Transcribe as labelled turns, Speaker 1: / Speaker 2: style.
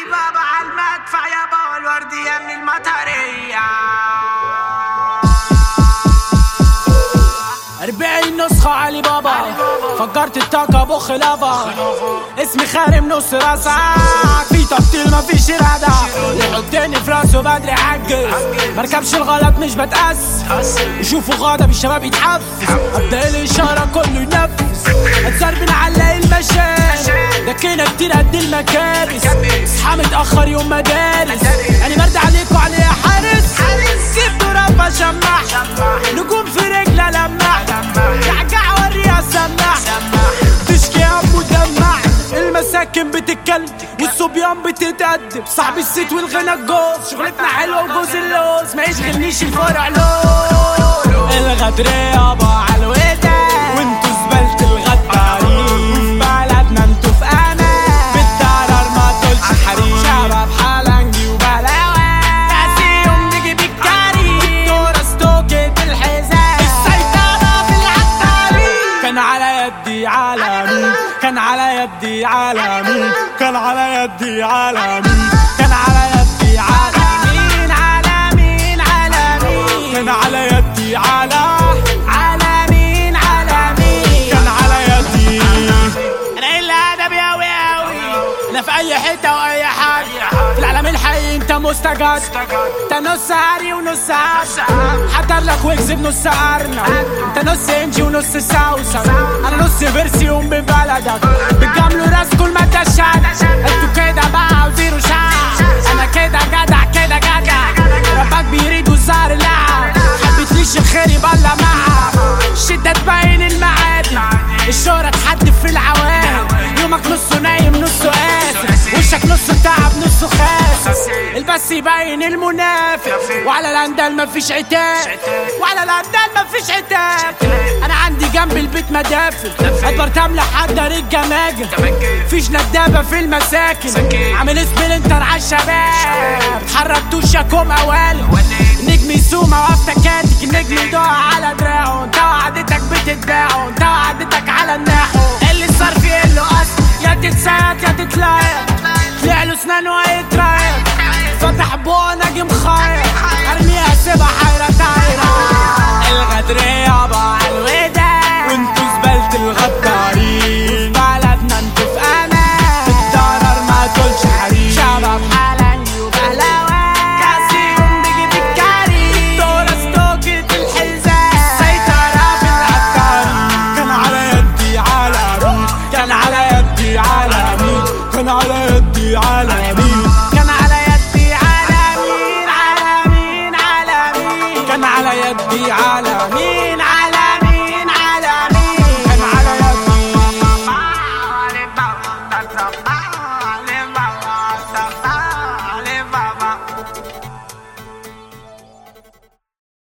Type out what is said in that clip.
Speaker 1: علي بابا على المدفع يابا والوردية من المطرية
Speaker 2: أربعين نسخة علي بابا فجرت الطاقة بخ لافا اسمي خارم نص راسك في تبطيل مفيش إرادة يحطني في راسه بدري عجز مركبش الغلط مش بتأس يشوفوا غضب الشباب يتحف أبدأ الإشارة كله ينفذ اتزربن على المشاري ده كده كتير قد المكابس اصحى متأخر يوم مدارس يعني برد عليكوا علي يا حارس سيب ربا شمع نجوم في رجلة لمع جعجع وريها سمع تشكي يا ابو دمع المساكن بتتكلم والصبيان بتتقدم صاحب الست والغنى الجوز شغلتنا حلوه وجوز اللوز ما يشغلنيش الفرع لوز الغدر يابا على الوداع وانتوا زبالة الغدارين وفي بلدنا انتوا في امان بالضرر ما تقولش حريم شباب حلنجي وبلاوي تأثيرهم نيجي بالكريم والدورة ستوكة الحزام السيطرة في العتالين كان على يدي عالمي كان على يدي عالمي كان على يدي عالمي كان على يدي عالمين عالمين عالمين كان على يدي عالم عالمين عالمين كان على يدي انا الا ادب اوي اوي انا في اي حته واي حاجه في العالم الحقيقي انت مستجد انت نص هاري ونص عسل حضر لك ويجز بنص ارنب انت نص انجي ونص سوسن انا نص فيرسي ام ببلدك بتجاملوا راس كل ما تشهد انتوا كده بقى وزيرو شعب انا كده جدع كده جدع ربك بيريد وزار اللعب حبيتليش الخير يبلى معك الشدة تبين المعادن الشهرة تحدف في العوام يومك نصه نايم نصه قاسي وشك نصه تعب نصه خاسس البس يبين المنافق وعلى الاندال مفيش عتاب وعلى الاندال مفيش عتاب انا عندي جنب البيت مدافن ادبر تملى حضر الجماجم فيش ندابة في المساكن عامل سبلنتر على الشباب اتحركتوش ياكم اوالي نجم يسوم وقف تكاتك النجم يدوع على دراعه انت وعدتك بتتباعه انت وعدتك على الناحو اللي صار فيه له اصل يا تتسيط يا تتلايق طلع له اسنان وهيترايق فتح بوه نجم خايق ارميها سيبها حيرة دايرة الغدر يابا على الوداع وانتوا زبالة الغدارين بلدنا انتوا في امان الضرر ما تقولش حريم شباب حلنجي وبهلاوي كاسيهم بيجي بالكاري دول ستوكة الحزام سيطرة في العتارين كان على يدي عالمي كان على يدي عالمي كان على يدي عالمي كان على يدي عالمين عالمين عالمين كان على يدي عالمين